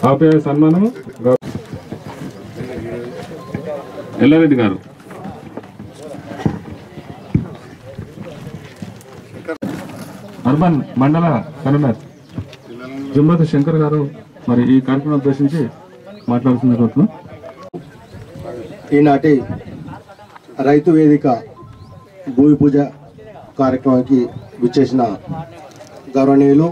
ఆప్యాయ సన్మానం గౌ- ఎల్లారెడ్డి గారు అర్బన్ మండల కన్వీనర్ జుమ్మతి శంకర్ గారు మరి ఈ కార్యక్రమం ఉద్దేశించి మాట్లాడుతున్న కోరుతున్నాం ఈనాటి రైతు వేదిక భూమి పూజ కార్యక్రమానికి విచ్చేసిన గౌరవనీయులు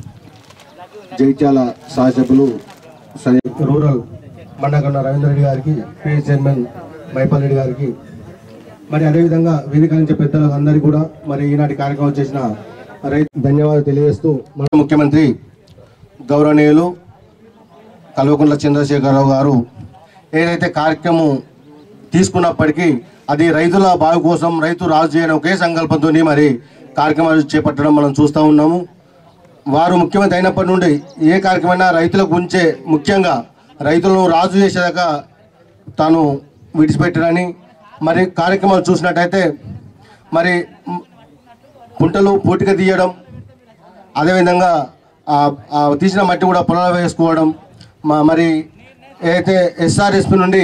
జగిత్యాల శాసకులు రూరల్ మండగన్న రవీంద్ర రెడ్డి గారికి పిఎస్ చైర్మన్ మైపాల్ రెడ్డి గారికి మరి అదేవిధంగా వేదిక నుంచి పెద్దలకు అందరికీ కూడా మరి ఈనాటి కార్యక్రమం చేసిన రైతు ధన్యవాదాలు తెలియజేస్తూ మన ముఖ్యమంత్రి గౌరవనీయులు కల్వకుంట్ల చంద్రశేఖరరావు గారు ఏదైతే కార్యక్రమం తీసుకున్నప్పటికీ అది రైతుల బాగు కోసం రైతు రాజు చేయడం ఒకే సంకల్పంతో మరి కార్యక్రమాలు చేపట్టడం మనం చూస్తూ ఉన్నాము వారు ముఖ్యమంత్రి అయినప్పటి నుండి ఏ కార్యక్రమైనా రైతుల గురించే ముఖ్యంగా రైతులను రాజు చేసేదాకా తాను విడిచిపెట్టడని మరి కార్యక్రమాలు చూసినట్టయితే మరి మ్, కుంటలు పూటిక తీయడం అదేవిధంగా ఆ- ఆ తీసిన మట్టి కూడా పొలాలు వేసుకోవడం మా- మరి ఏదైతే ఎస్ఆర్ఎస్పి నుండి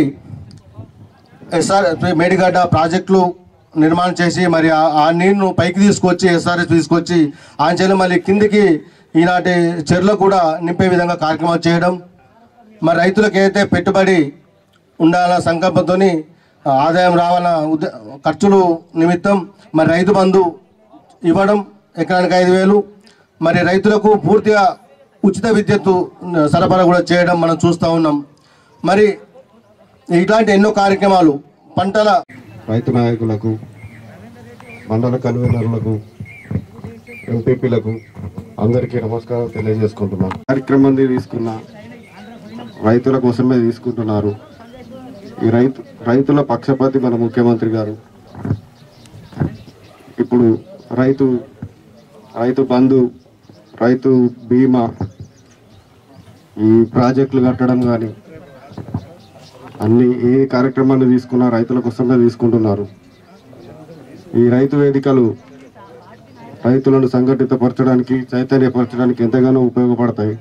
ఎస్ఆర్ మేడిగడ్డ ప్రాజెక్టులు నిర్మాణం చేసి మరి ఆ- ఆ నీరును పైకి తీసుకొచ్చి ఎస్ఆర్ఎస్ తీసుకొచ్చి ఆ చెల్లి మళ్ళీ కిందికి ఈనాటి చెరువులో కూడా నింపే విధంగా కార్యక్రమాలు చేయడం మరి రైతులకు ఏదైతే పెట్టుబడి ఉండాలన్న సంకల్పంతో ఆదాయం రావాలన్న ఉద్ద ఖర్చులు నిమిత్తం మరి రైతు బంధు ఇవ్వడం ఎకరానికి ఐదు వేలు మరి రైతులకు పూర్తిగా ఉచిత విద్యుత్తు సరఫరా కూడా చేయడం మనం చూస్తూ ఉన్నాం మరి ఇట్లాంటి ఎన్నో కార్యక్రమాలు పంటల రైతు నాయకులకు మండల కన్వీనర్లకు ఎంపీపీలకు అందరికీ నమస్కారం తెలియజేసుకుంటున్నాను కార్యక్రమం తీసుకున్న రైతుల కోసమే తీసుకుంటున్నారు ఈ రైతు రైతుల పక్షపాతి మన ముఖ్యమంత్రి గారు ఇప్పుడు రైతు రైతు బంధు రైతు బీమా ఈ ప్రాజెక్టులు కట్టడం కానీ అన్ని ఏ కార్యక్రమాన్ని తీసుకున్నా రైతుల కోసమే తీసుకుంటున్నారు ఈ రైతు వేదికలు రైతులను సంఘటితపరచడానికి చైతన్యపరచడానికి ఎంతగానో ఉపయోగపడతాయి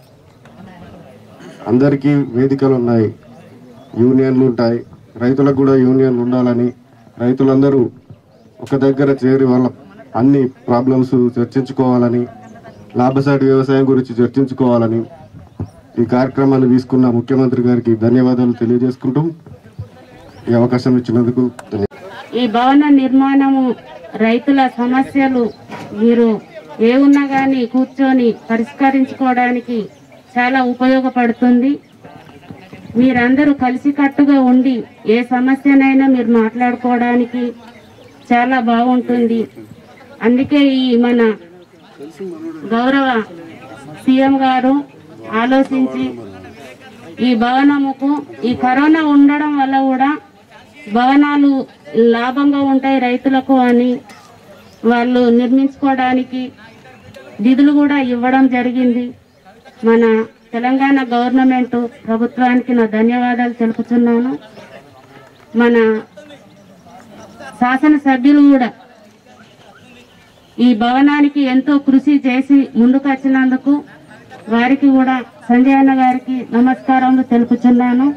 అందరికీ వేదికలు ఉన్నాయి యూనియన్లు ఉంటాయి రైతులకు కూడా యూనియన్లు ఉండాలని రైతులందరూ ఒక దగ్గర చేరి వాళ్ళ అన్ని ప్రాబ్లమ్స్ చర్చించుకోవాలని లాభసాటి వ్యవసాయం గురించి చర్చించుకోవాలని ఈ కార్యక్రమాన్ని తీసుకున్న ముఖ్యమంత్రి గారికి ధన్యవాదాలు తెలియజేసుకుంటూ ఈ అవకాశం ఇచ్చినందుకు ధన్యవాదాలు ఈ భవన నిర్మాణము రైతుల సమస్యలు మీరు ఏ ఉన్నా కానీ కూర్చొని పరిష్కరించుకోవడానికి చాలా ఉపయోగపడుతుంది మీరందరూ కలిసికట్టుగా ఉండి ఏ సమస్యనైనా మీరు మాట్లాడుకోవడానికి చాలా బాగుంటుంది అందుకే ఈ మన గౌరవ సీఎం గారు ఆలోచించి ఈ భవనముకు ఈ కరోనా ఉండడం వల్ల కూడా భవనాలు లాభంగా ఉంటాయి రైతులకు అని వాళ్ళు నిర్మించుకోవడానికి నిధులు కూడా ఇవ్వడం జరిగింది మన తెలంగాణ గవర్నమెంట్ ప్రభుత్వానికి నా ధన్యవాదాలు తెలుపుతున్నాను మన శాసనసభ్యులు కూడా ఈ భవనానికి ఎంతో కృషి చేసి ముందుకు వచ్చినందుకు వారికి కూడా సంజయ్ అన్న గారికి నమస్కారములు తెలుపుచున్నాను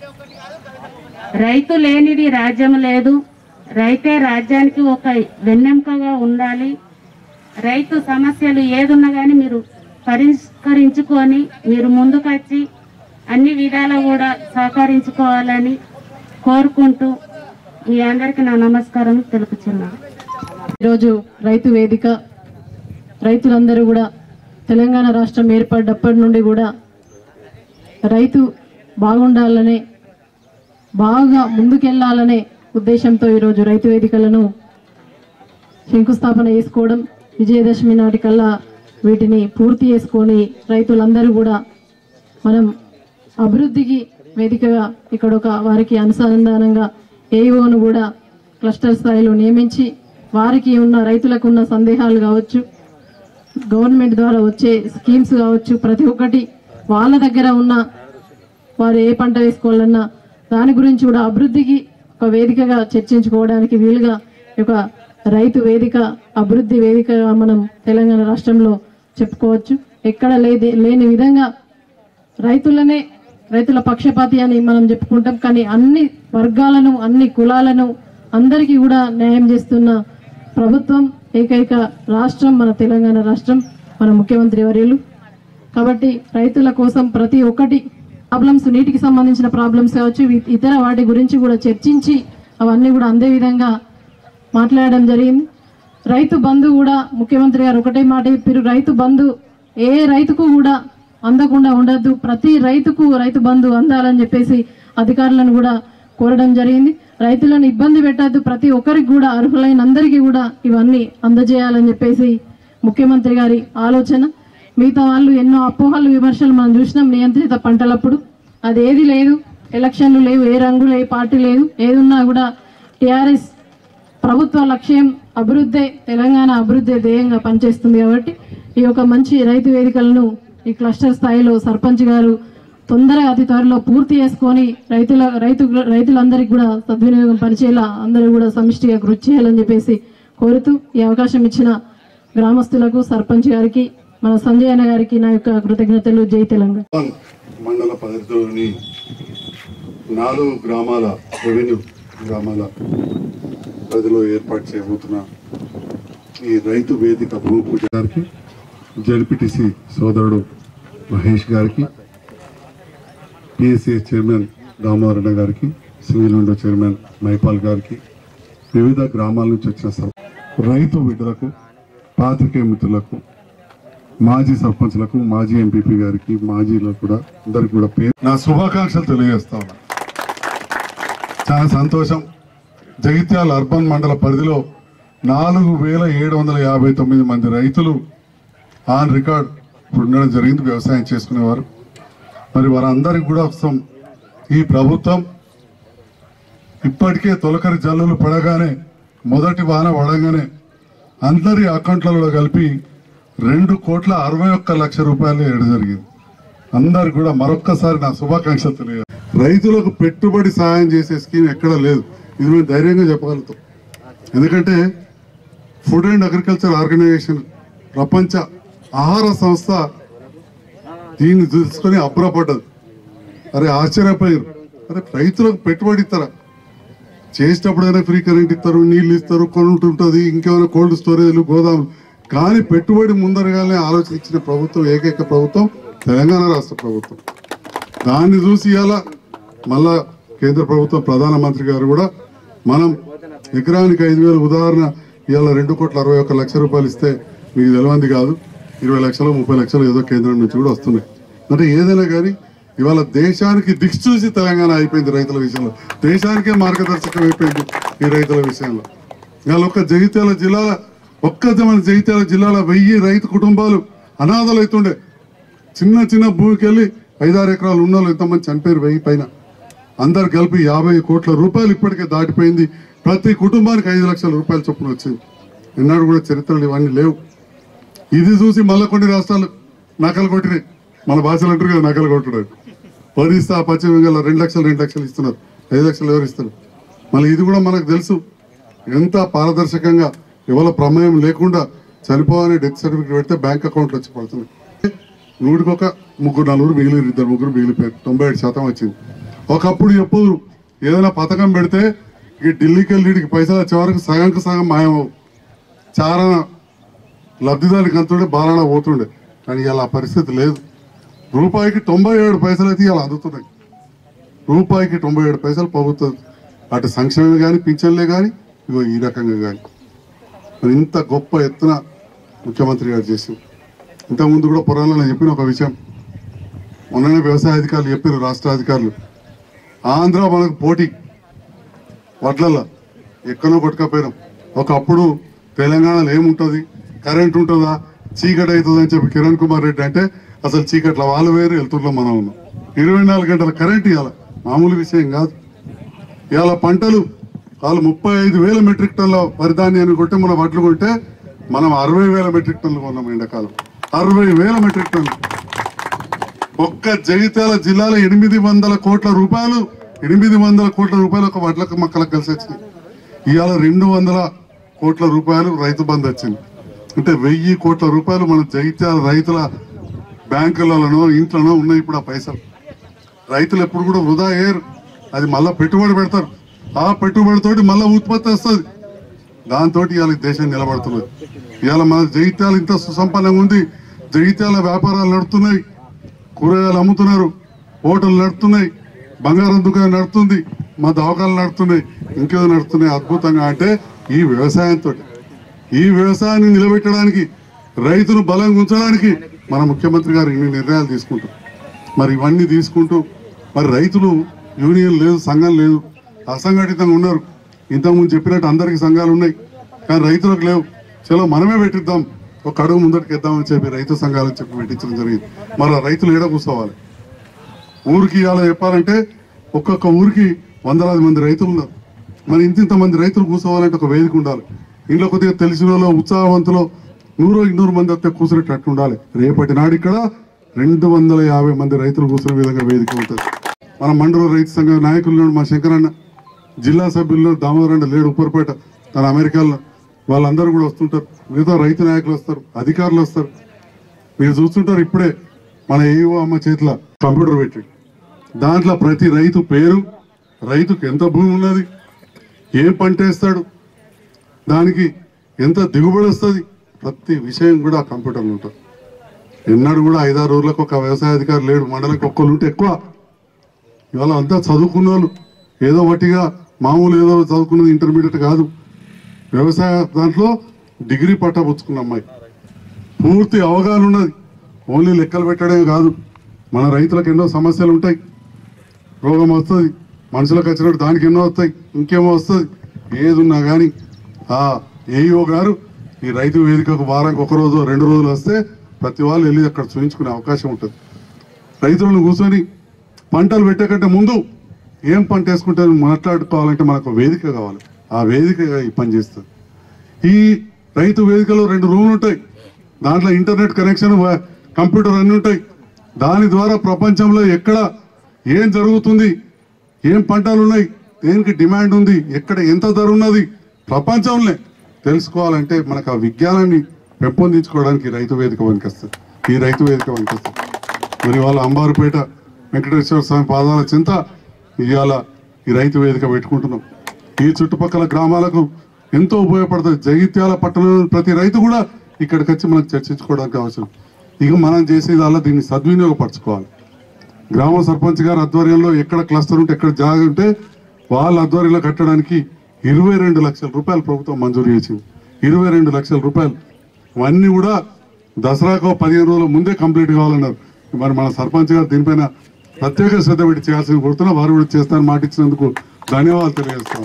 రైతు లేనిది రాజ్యం లేదు రైతే రాజ్యానికి ఒక వెన్నెముకగా ఉండాలి రైతు సమస్యలు ఏదున్నా కానీ మీరు పరిష్కరించుకొని మీరు ముందుకొచ్చి అన్ని విధాలా కూడా సహకరించుకోవాలని కోరుకుంటూ మీ అందరికీ నా నమస్కారం తెలుపుచున్నాను ఈరోజు రైతు వేదిక రైతులందరూ కూడా తెలంగాణ రాష్ట్రం ఏర్పడ్డప్పటి నుండి కూడా రైతు బాగుండాలనే బాగా ముందుకెళ్లాలనే ఉద్దేశంతో ఈరోజు రైతు వేదికలను శంకుస్థాపన చేసుకోవడం విజయదశమి నాటికల్లా వీటిని పూర్తి చేసుకొని రైతులందరూ కూడా మనం అభివృద్ధికి వేదికగా ఇక్కడ ఒక వారికి అనుసంధానంగా ఏఈఓను కూడా క్లస్టర్ స్థాయిలో నియమించి వారికి ఉన్న రైతులకు ఉన్న సందేహాలు కావచ్చు గవర్నమెంట్ ద్వారా వచ్చే స్కీమ్స్ కావచ్చు ప్రతి ఒక్కటి వాళ్ళ దగ్గర ఉన్న వారు ఏ పంట వేసుకోవాలన్నా దాని గురించి కూడా అభివృద్ధికి ఒక వేదికగా చర్చించుకోవడానికి వీలుగా ఈ యొక్క రైతు వేదిక అభివృద్ధి వేదికగా మనం తెలంగాణ రాష్ట్రంలో చెప్పుకోవచ్చు ఎక్కడ లేది లేని విధంగా రైతులనే రైతుల పక్షపాతి అని మనం చెప్పుకుంటాం కానీ అన్ని వర్గాలను అన్ని కులాలను అందరికీ కూడా న్యాయం చేస్తున్న ప్రభుత్వం ఏకైక రాష్ట్రం మన తెలంగాణ రాష్ట్రం మన ముఖ్యమంత్రి వర్యులు కాబట్టి రైతుల కోసం ప్రతి ఒక్కటి ప్రాబ్లమ్స్ నీటికి సంబంధించిన ప్రాబ్లమ్స్ కావచ్చు ఇ- ఇతర వాటి గురించి కూడా చర్చించి అవన్నీ కూడా అందే విధంగా మాట్లాడడం జరిగింది రైతు బంధు కూడా ముఖ్యమంత్రి గారు ఒకటే మాట చెప్పారు రైతు బంధు ఏ రైతుకు కూడా అందకుండా ఉండద్దు ప్రతి రైతుకు రైతు బంధు అందాలని చెప్పేసి అధికారులను కూడా కోరడం జరిగింది రైతులను ఇబ్బంది పెట్టద్దు ప్రతి ఒక్కరికి కూడా అర్హులైన అందరికీ కూడా ఇవన్నీ అందజేయాలని చెప్పేసి ముఖ్యమంత్రి గారి ఆలోచన మిగతా వాళ్ళు ఎన్నో అపోహలు విమర్శలు మనం చూసినాం నియంత్రిత పంటలప్పుడు అది ఏది లేదు ఎలక్షన్లు లేవు ఏ రంగు లేదు పార్టీ లేదు ఏదున్నా కూడా టిఆర్ఎస్ ప్రభుత్వ లక్ష్యం అభివృద్ధి తెలంగాణ అభివృద్ధి ధ్యేయంగా పనిచేస్తుంది కాబట్టి ఈ యొక్క మంచి రైతు వేదికలను ఈ క్లస్టర్ స్థాయిలో సర్పంచ్ గారు తొందరగా అతి త్వరలో పూర్తి చేసుకొని రైతుల రైతు రైతులందరికీ కూడా సద్వినియోగం పరిచేలా అందరూ కూడా సమిష్టిగా కృషి చేయాలని చెప్పేసి కోరుతూ ఈ అవకాశం ఇచ్చిన గ్రామస్తులకు సర్పంచ్ గారికి మన సంజయ్ అన్న గారికి నా యొక్క కృతజ్ఞతలు జై తెలంగాణ మండల పరిధిలోని నాలుగు గ్రామాల రెవెన్యూ గ్రామాల పరిధిలో ఏర్పాటు చేయబోతున్న ఈ రైతు వేదిక భూమి పూజ గారికి జడ్పీటీసీ సోదరుడు మహేష్ గారికి పిఎస్సి చైర్మన్ దామోదరణ గారికి సివిల్ విండో చైర్మన్ మైపాల్ గారికి వివిధ గ్రామాల నుంచి వచ్చిన సర్- రైతు బిడ్డలకు పాత్రికేయ మిత్రులకు మాజీ సర్పంచ్లకు మాజీ ఎంపీపీ గారికి మాజీలకు కూడా అందరికి కూడా పేరు నా శుభాకాంక్షలు తెలియజేస్తా ఉన్నా చాలా సంతోషం జగిత్యాల అర్బన్ మండల పరిధిలో నాలుగు వేల ఏడు వందల యాభై తొమ్మిది మంది రైతులు ఆన్ రికార్డ్ ఇప్పుడు ఉండడం జరిగింది వ్యవసాయం చేసుకునేవారు మరి వారందరికి కూడా వస్తాం ఈ ప్రభుత్వం ఇప్పటికే తొలకరి జల్లులు పడగానే మొదటి వాన పడగానే అందరి అకౌంట్లలో కలిపి రెండు కోట్ల అరవై ఒక్క లక్ష రూపాయలు వేయడం జరిగింది అందరికి కూడా మరొక్కసారి నా శుభాకాంక్షలు తెలియదు రైతులకు పెట్టుబడి సహాయం చేసే స్కీమ్ ఎక్కడా లేదు ఇది మేము ధైర్యంగా చెప్పగలుగుతాం ఎందుకంటే ఫుడ్ అండ్ అగ్రికల్చర్ ఆర్గనైజేషన్ ప్రపంచ ఆహార సంస్థ దీన్ని తెలుసుకొని అబ్బురపడ్డది అరే ఆశ్చర్యపోయారు అరే రైతులకు పెట్టుబడి ఇస్తారా చేసేటప్పుడైనా ఫ్రీ కరెంట్ ఇస్తారు నీళ్ళు ఇస్తారు కొనుంటు ఉంటుంది ఇంకేమైనా కోల్డ్ స్టోరేజ్లు గోదాములు కానీ పెట్టుబడి ముందరగానే ఆలోచించిన ప్రభుత్వం ఏకైక ప్రభుత్వం తెలంగాణ రాష్ట్ర ప్రభుత్వం దాన్ని చూసి ఇవాళ మళ్ళా కేంద్ర ప్రభుత్వం ప్రధానమంత్రి గారు కూడా మనం ఎకరానికి ఐదు వేలు ఉదాహరణ ఇవాళ రెండు కోట్ల అరవై ఒక్క లక్ష రూపాయలు ఇస్తే మీకు తెలియంది కాదు ఇరవై లక్షలు ముప్పై లక్షలు ఏదో కేంద్రం నుంచి కూడా వస్తున్నాయి అంటే ఏదైనా కానీ ఇవాళ దేశానికి దిక్సూచి తెలంగాణ అయిపోయింది రైతుల విషయంలో దేశానికే మార్గదర్శకం అయిపోయింది ఈ రైతుల విషయంలో ఇవాళ ఒక్క జగిత్యాల జిల్లాల ఒక్క మన జగిత్యాల జిల్లాల వెయ్యి రైతు కుటుంబాలు అనాథలు అవుతుండే చిన్న చిన్న భూమికి వెళ్ళి ఐదారు ఎకరాలు ఉన్న వాళ్ళు ఎంతమంది చనిపోయారు వెయ్యి పైన అందరు కలిపి యాభై కోట్ల రూపాయలు ఇప్పటికే దాటిపోయింది ప్రతి కుటుంబానికి ఐదు లక్షల రూపాయల చొప్పున వచ్చింది ఎన్నాడు కూడా చరిత్రలు ఇవన్నీ లేవు ఇది చూసి మళ్ళీ కొన్ని రాష్ట్రాలు నకలు కొట్టినాయి మన భాషలు అంటారు కదా నకలు కొట్టడం ఒరిస్సా పశ్చిమ బెంగాల్ రెండు లక్షలు రెండు లక్షలు ఇస్తున్నారు ఐదు లక్షలు ఎవరు ఇస్తారు మళ్ళీ ఇది కూడా మనకు తెలుసు ఎంత పారదర్శకంగా ఎవరి ప్రమేయం లేకుండా చనిపోవాలని డెత్ సర్టిఫికేట్ పెడితే బ్యాంక్ అకౌంట్లో వచ్చి పడుతుంది నూటికొక ముగ్గురు నలుగురు మిగిలిరు ఇద్దరు ముగ్గురు మిగిలిపోయారు తొంభై ఏడు శాతం వచ్చింది ఒకప్పుడు ఎప్పుడు ఏదైనా పథకం పెడితే ఈ ఢిల్లీకి వెళ్ళి వీడికి పైసలు వచ్చే వరకు సగంకు సగం మాయమవు చారణ లబ్ధిదారికి అంతుండే బాలన పోతుండే కానీ ఇలా పరిస్థితి లేదు రూపాయికి తొంభై ఏడు పైసలు అయితే ఇలా అందుతున్నాయి రూపాయికి తొంభై ఏడు పైసలు ప్రభుత్వం అటు సంక్షేమం కానీ పింఛన్లే కానీ ఇగో ఈ రకంగా కానీ మరి ఇంత గొప్ప ఎత్తున ముఖ్యమంత్రి గారు చేసింది ఇంతకుముందు కూడా పురాణంలో నేను చెప్పిన ఒక విషయం మొన్ననే వ్యవసాయ అధికారులు చెప్పారు రాష్ట్ర అధికారులు ఆంధ్ర మనకు పోటీ వడ్లల్లో ఎక్కడో కొట్టుకపోయినాం ఒకప్పుడు తెలంగాణలో ఏముంటుంది కరెంట్ ఉంటుందా చీకటి అవుతుంది అని చెప్పి కిరణ్ కుమార్ రెడ్డి అంటే అసలు చీకట్ల వాళ్ళు వేరు వెళ్తున్నాం మనం ఉన్నాం ఇరవై నాలుగు గంటల కరెంట్ ఇవాళ మామూలు విషయం కాదు ఇవాళ పంటలు వాళ్ళు ముప్పై ఐదు వేల మెట్రిక్ టన్ల వరిధాన్యాన్ని కొట్టి మనం వడ్లు కొంటే మనం అరవై వేల మెట్రిక్ టన్నులు కొన్నాం ఎండాకాలం అరవై వేల మెట్రిక్ టన్నులు ఒక్క జగిత్యాల జిల్లాలో ఎనిమిది వందల కోట్ల రూపాయలు ఎనిమిది వందల కోట్ల రూపాయలు ఒక వడ్లకు మొక్కలకు కలిసి వచ్చింది ఇవాళ రెండు వందల కోట్ల రూపాయలు రైతు బంధు వచ్చింది అంటే వెయ్యి కోట్ల రూపాయలు మన జగిత్యాల రైతుల బ్యాంకులలోనో ఇంట్లోనో ఉన్నాయి ఇప్పుడు ఆ పైసలు రైతులు ఎప్పుడు కూడా వృధా అయ్యారు అది మళ్ళా పెట్టుబడి పెడతారు ఆ పెట్టుబడితోటి మళ్ళా ఉత్పత్తి వస్తుంది దాంతో ఇవాళ ఈ దేశం నిలబడుతున్నది ఇవాళ మన జగిత్యాల ఇంత సుసంపన్నంగా ఉంది జగిత్యాల వ్యాపారాలు నడుస్తున్నాయి కూరగాయలు అమ్ముతున్నారు హోటల్ నడుస్తున్నాయి బంగారం దుకాణం నడుతుంది మా దవాఖాలు నడుస్తున్నాయి ఇంకేదో నడుస్తున్నాయి అద్భుతంగా అంటే ఈ వ్యవసాయంతో ఈ వ్యవసాయాన్ని నిలబెట్టడానికి రైతును బలంగా ఉంచడానికి మన ముఖ్యమంత్రి గారు ఇన్ని నిర్ణయాలు తీసుకుంటారు మరి ఇవన్నీ తీసుకుంటూ మరి రైతులు యూనియన్ లేదు సంఘం లేదు అసంఘటితంగా ఉన్నారు ఇంతకుముందు చెప్పినట్టు అందరికి సంఘాలు ఉన్నాయి కానీ రైతులకు లేవు చలో మనమే పెట్టిద్దాం ఒక అడుగు ముందరికి ఇద్దామని చెప్పి రైతు సంఘాలని చెప్పి పెట్టించడం జరిగింది మరి ఆ రైతులు ఏడ కూర్చోవాలి ఊరికి ఇలా చెప్పాలంటే ఒక్కొక్క ఊరికి వందలాది మంది రైతులు ఉన్నారు మరి ఇంత ఇంత మంది రైతులు కూర్చోవాలంటే ఒక వేదిక ఉండాలి ఇంట్లో కొద్దిగా తెలిసిన వాళ్ళు ఉత్సాహవంతులు నూరు ఇన్నూరు మంది వస్తే కూర్చునేటట్టు ఉండాలి రేపటి నాడు ఇక్కడ రెండు వందల యాభై మంది రైతులు కూర్చునే విధంగా వేదిక ఉంటుంది మన మండల రైతు సంఘ నాయకులు మా శంకరన్న జిల్లా సభ్యుల్లో దామోదరన్న లేడు ఉప్పరపేట తన అమెరికాలో వాళ్ళందరూ కూడా వస్తుంటారు మిగతా రైతు నాయకులు వస్తారు అధికారులు వస్తారు మీరు చూస్తుంటారు ఇప్పుడే మన ఏవో అమ్మ చేతిలో కంప్యూటర్ పెట్టి దాంట్లో ప్రతి రైతు పేరు రైతుకు ఎంత భూమి ఉన్నది ఏ పంట వేస్తాడు దానికి ఎంత దిగుబడి వస్తుంది ప్రతి విషయం కూడా ఆ కంప్యూటర్లో ఉంటుంది ఎన్నడూ కూడా ఐదారు ఊర్లకు ఒక వ్యవసాయ అధికారి లేడు మండలికి ఒక్కరు ఉంటే ఎక్కువ ఇవాళ అంతా చదువుకున్న వాళ్ళు ఏదో ఒకటిగా మామూలు ఏదో చదువుకున్నది ఇంటర్మీడియట్ కాదు వ్యవసాయ దాంట్లో డిగ్రీ పట్టా పుచ్చుకున్న అమ్మాయి పూర్తి అవగాహన ఉన్నది ఓన్లీ లెక్కలు పెట్టడమే కాదు మన రైతులకు ఎన్నో సమస్యలు ఉంటాయి రోగం వస్తుంది మనుషులకు వచ్చినట్టు దానికి ఎన్నో వస్తాయి ఇంకేమో వస్తుంది ఏది ఉన్నా కానీ ఆ ఏఈఓ గారు ఈ రైతు వేదికకు వారానికి ఒక రోజు రెండు రోజులు వస్తే ప్రతి వాళ్ళు వెళ్ళి అక్కడ చూపించుకునే అవకాశం ఉంటుంది రైతులను కూర్చొని పంటలు పెట్టే కంటే ముందు ఏం పంట వేసుకుంటే మాట్లాడుకోవాలంటే మనకు ఒక వేదిక కావాలి ఆ వేదికగా ఈ పని చేస్తుంది ఈ రైతు వేదికలో రెండు రూమ్లు ఉంటాయి దాంట్లో ఇంటర్నెట్ కనెక్షన్ వ- కంప్యూటర్ అన్ని ఉంటాయి దాని ద్వారా ప్రపంచంలో ఎక్కడ ఏం జరుగుతుంది ఏం పంటలు ఉన్నాయి దేనికి డిమాండ్ ఉంది ఎక్కడ ఎంత ధర ఉన్నది ప్రపంచంలో తెలుసుకోవాలంటే మనకు ఆ విజ్ఞానాన్ని పెంపొందించుకోవడానికి ఈ రైతు వేదిక పనికొస్తుంది ఈ రైతు వేదిక పనికొస్తుంది మరి వాళ్ళ అంబారుపేట వెంకటేశ్వర స్వామి పాదాల చింత ఇవాళ ఈ రైతు వేదిక పెట్టుకుంటున్నాం ఈ చుట్టుపక్కల గ్రామాలకు ఎంతో ఉపయోగపడుతుంది జగిత్యాల పట్టణంలోని ప్రతి రైతు కూడా ఇక్కడికి వచ్చి మనకు చర్చించుకోవడానికి అవసరం ఇక మనం చేసేదల్లా దీన్ని సద్వినియోగపరచుకోవాలి గ్రామ సర్పంచ్ గారి ఆధ్వర్యంలో ఎక్కడ క్లస్టర్ ఉంటే ఎక్కడ జాగ ఉంటే వాళ్ళ ఆధ్వర్యంలో కట్టడానికి ఇరవై రెండు లక్షల రూపాయలు ప్రభుత్వం మంజూరు చేసింది ఇరవై రెండు లక్షల రూపాయలు ఇవన్నీ కూడా దసరాకు ఒక పదిహేను రోజుల ముందే కంప్లీట్ కావాలన్నారు మరి మన సర్పంచ్ గారు దీనిపైన ప్రత్యేక శ్రద్ధ పెట్టి చేయాల్సింది కోరుతున్నా వారు కూడా చేస్తారని మాట ఇచ్చినందుకు ధన్యవాదాలు తెలియజేస్తాను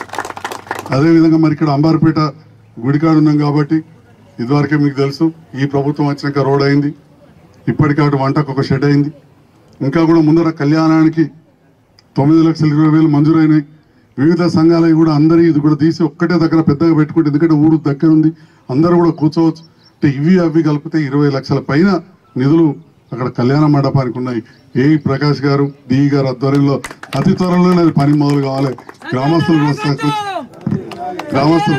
అదేవిధంగా మరి ఇక్కడ అంబార్పేట గుడికాడు ఉన్నాం కాబట్టి ఇదివరకే మీకు తెలుసు ఈ ప్రభుత్వం వచ్చినాక రోడ్ అయింది ఇప్పటికే అటు వంటకు ఒక షెడ్ అయింది ఇంకా కూడా ముందర కళ్యాణానికి తొమ్మిది లక్షల ఇరవై వేలు మంజూరైనాయి వివిధ సంఘాలవి కూడా అందరి ఇది కూడా తీసి ఒక్కటే దగ్గర పెద్దగా పెట్టుకుంటే ఎందుకంటే ఊరు దగ్గర ఉంది అందరూ కూడా కూర్చోవచ్చు అంటే ఇవి అవి కలిపితే ఇరవై లక్షల పైన నిధులు అక్కడ కళ్యాణ మండపానికి ఉన్నాయి ఏ ప్రకాష్ గారు డి గారు ఆధ్వర్యంలో అతి త్వరలోనే అది పని మొదలు కావాలి గ్రామస్తులు కూడా సహకరి- గ్రామస్తులు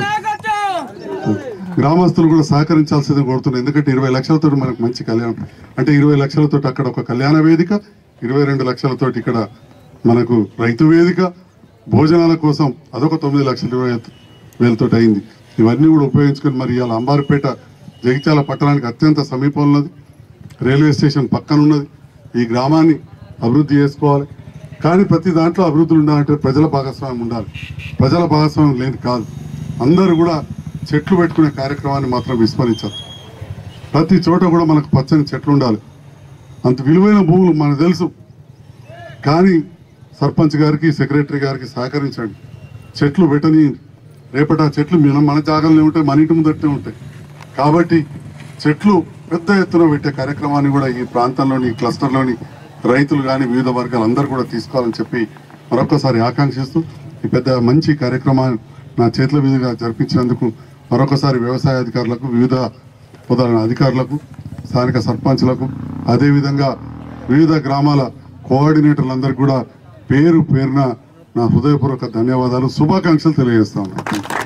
గ్రామస్తులు కూడా సహకరించాల్సింది కోరుతున్నాను ఎందుకంటే ఇరవై లక్షలతో మనకు మంచి కళ్యాణం అంటే ఇరవై లక్షలతో అక్కడ ఒక కళ్యాణ వేదిక ఇరవై రెండు లక్షలతో ఇక్కడ మనకు రైతు వేదిక భోజనాల కోసం అదొక తొమ్మిది లక్షల ఇరవై వేలతో అయింది ఇవన్నీ కూడా ఉపయోగించుకొని మరి ఇవాళ అంబారిపేట జగిత్యాల పట్టణానికి అత్యంత సమీపంలో ఉన్నది రైల్వే స్టేషన్ పక్కన ఉన్నది ఈ గ్రామాన్ని అభివృద్ధి చేసుకోవాలి కానీ ప్రతి దాంట్లో అభివృద్ధులు ఉండాలంటే ప్రజల భాగస్వామ్యం ఉండాలి ప్రజల భాగస్వామ్యం లేని కాదు అందరూ కూడా చెట్లు పెట్టుకునే కార్యక్రమాన్ని మాత్రం విస్మరించారు ప్రతి చోట కూడా మనకు పచ్చని చెట్లు ఉండాలి అంత విలువైన భూములు మనకు తెలుసు కానీ సర్పంచ్ గారికి సెక్రటరీ గారికి సహకరించండి చెట్లు పెట్టని రేపటి ఆ చెట్లు మన మన జాగాలనే ఉంటాయి మన ఇంటి ముందట్నే ఉంటాయి కాబట్టి చెట్లు పెద్ద ఎత్తున పెట్టే కార్యక్రమాన్ని కూడా ఈ ప్రాంతంలోని ఈ క్లస్టర్లోని రైతులు కానీ వివిధ వర్గాలు అందరూ కూడా తీసుకోవాలని చెప్పి మరొకసారి ఆకాంక్షిస్తూ ఈ పెద్ద మంచి కార్యక్రమాన్ని నా చేతుల మీదుగా జరిపించినందుకు మరొకసారి వ్యవసాయ అధికారులకు వివిధ పొదలైన అధికారులకు స్థానిక సర్పంచ్లకు అదేవిధంగా వివిధ గ్రామాల కోఆర్డినేటర్లందరికీ కూడా పేరు పేరున నా హృదయపూర్వక ధన్యవాదాలు శుభాకాంక్షలు తెలియజేస్తాను